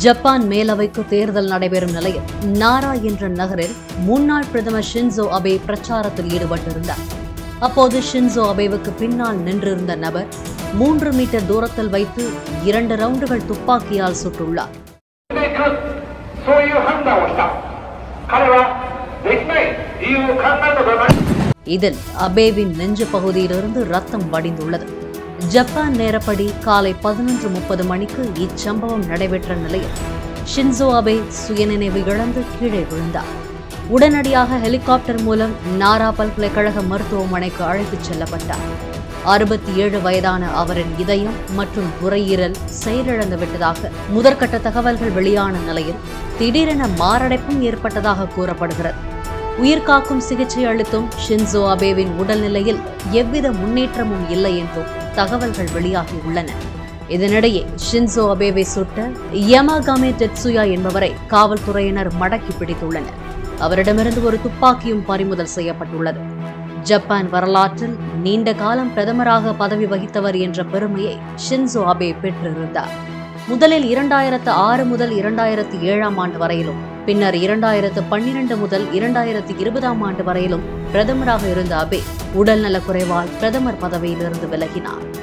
Japan மேலவைக்கு தேர்தல் நடைபெறும் நிலையில் நாரா என்ற நகரில் முன்னாள் பிரதமர் ஷின்சோ அபே பிரச்சாரத்தில் ஈடுபட்டிருந்தார் அப்போது ஷின்சோ அபேவுக்கு பின்னால் நின்றிருந்த நபர் மூன்று மீட்டர் தூரத்தில் வைத்து இரண்டு ரவுண்டுகள் துப்பாக்கியால் சுட்டுள்ளார் でいくそういう判断をした彼はできない理由を考えたことはない இதில் அபேவின் நெஞ்சு பகுதியிலிருந்து ரத்தம் வடிந்துள்ளது ஜப்பான் நேரப்படி காலை பதினொன்று முப்பது மணிக்கு இச்சம்பவம் நடைபெற்ற நிலையில் ஷின்சோ அபே சுயநினைவு இழந்து கீழே விழுந்தார் உடனடியாக ஹெலிகாப்டர் மூலம் நாரா பல்கலைக்கழக மருத்துவமனைக்கு அழைத்துச் செல்லப்பட்டார் அறுபத்தி ஏழு வயதான அவரின் இதயம் மற்றும் நுரையீரல் செயலிழந்து விட்டதாக முதற்கட்ட தகவல்கள் வெளியான நிலையில் திடீரென மாரடைப்பும் ஏற்பட்டதாக கூறப்படுகிறது உயிர்காக்கும் சிகிச்சை அளித்தும் ஷின்சோ அபேவின் உடல்நிலையில் எவ்வித முன்னேற்றமும் இல்லை என்றும் தகவல்கள் வெளியாகியுள்ளன இதனிடையே ஷின்சோ அபேவை சுட்ட யமாகாமே டெட்சுயா என்பவரை காவல்துறையினர் மடக்கி பிடித்துள்ளனர் அவரிடமிருந்து ஒரு துப்பாக்கியும் பறிமுதல் செய்யப்பட்டுள்ளது ஜப்பான் வரலாற்றில் நீண்ட காலம் பிரதமராக பதவி வகித்தவர் என்ற பெருமையை ஷின்சோ அபே பெற்றிருந்தார் முதலில் இரண்டாயிரத்து ஆறு முதல் இரண்டாயிரத்து ஏழாம் ஆண்டு வரையிலும் பின்னர் இரண்டாயிரத்து பன்னிரண்டு முதல் இரண்டாயிரத்து இருபதாம் ஆண்டு வரையிலும் பிரதமராக இருந்த அபே உடல்நலக் குறைவால் பிரதமர் பதவியிலிருந்து விலகினார்